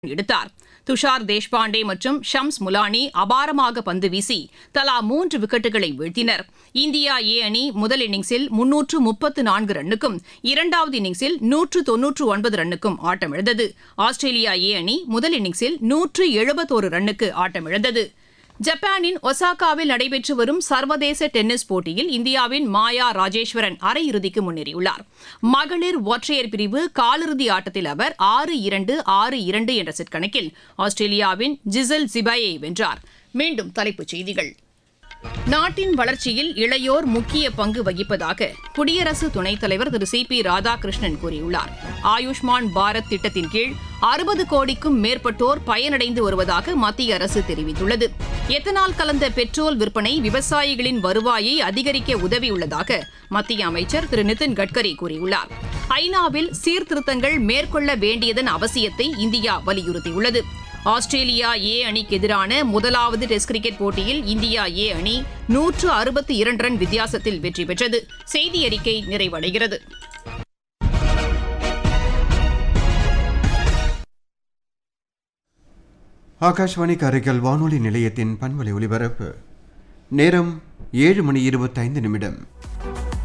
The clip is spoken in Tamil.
எடுத்தார் துஷார் தேஷ்பாண்டே மற்றும் ஷம்ஸ் முலானி அபாரமாக பந்து வீசி தலா மூன்று விக்கெட்டுகளை வீழ்த்தினர் இந்தியா ஏ அணி முதல் இன்னிங்ஸில் முன்னூற்று முப்பத்து நான்கு ரன்னுக்கும் இரண்டாவது இன்னிங்ஸில் நூற்று தொன்னூற்று ஒன்பது ரன்னுக்கும் ஆட்டமிழந்தது ஆஸ்திரேலியா ஏ அணி முதல் இன்னிங்ஸில் நூற்று எழுபத்தோரு ரன்னுக்கு ஆட்டமிழந்தது ஜப்பானின் ஒசாகாவில் நடைபெற்று வரும் சர்வதேச டென்னிஸ் போட்டியில் இந்தியாவின் மாயா ராஜேஸ்வரன் அரையிறுதிக்கு முன்னேறியுள்ளார் மகளிர் ஒற்றையர் பிரிவு காலிறுதி ஆட்டத்தில் அவர் ஆறு இரண்டு ஆறு இரண்டு என்ற செட் கணக்கில் ஆஸ்திரேலியாவின் ஜிசல் ஜிபாயை வென்றார் மீண்டும் தலைப்புச் செய்திகள் நாட்டின் வளர்ச்சியில் இளையோர் முக்கிய பங்கு வகிப்பதாக குடியரசு துணைத் தலைவர் திரு சி பி ராதாகிருஷ்ணன் கூறியுள்ளார் ஆயுஷ்மான் பாரத் திட்டத்தின் கீழ் அறுபது கோடிக்கும் மேற்பட்டோர் பயனடைந்து வருவதாக மத்திய அரசு தெரிவித்துள்ளது எத்தனால் கலந்த பெட்ரோல் விற்பனை விவசாயிகளின் வருவாயை அதிகரிக்க உதவியுள்ளதாக மத்திய அமைச்சர் திரு நிதின் கட்கரி கூறியுள்ளார் ஐநாவில் சீர்திருத்தங்கள் மேற்கொள்ள வேண்டியதன் அவசியத்தை இந்தியா வலியுறுத்தியுள்ளது ஆஸ்திரேலியா ஏ அணிக்கு எதிரான முதலாவது டெஸ்ட் கிரிக்கெட் போட்டியில் இந்தியா ஏ அணி நூற்று அறுபத்தி இரண்டு ரன் வித்தியாசத்தில் வெற்றி பெற்றது செய்தி அறிக்கை நிறைவடைகிறது ஆகாஷ்வாணி காரைக்கால் வானொலி நிலையத்தின் பண்பலை ஒலிபரப்பு நேரம் ஏழு மணி இருபத்தைந்து நிமிடம்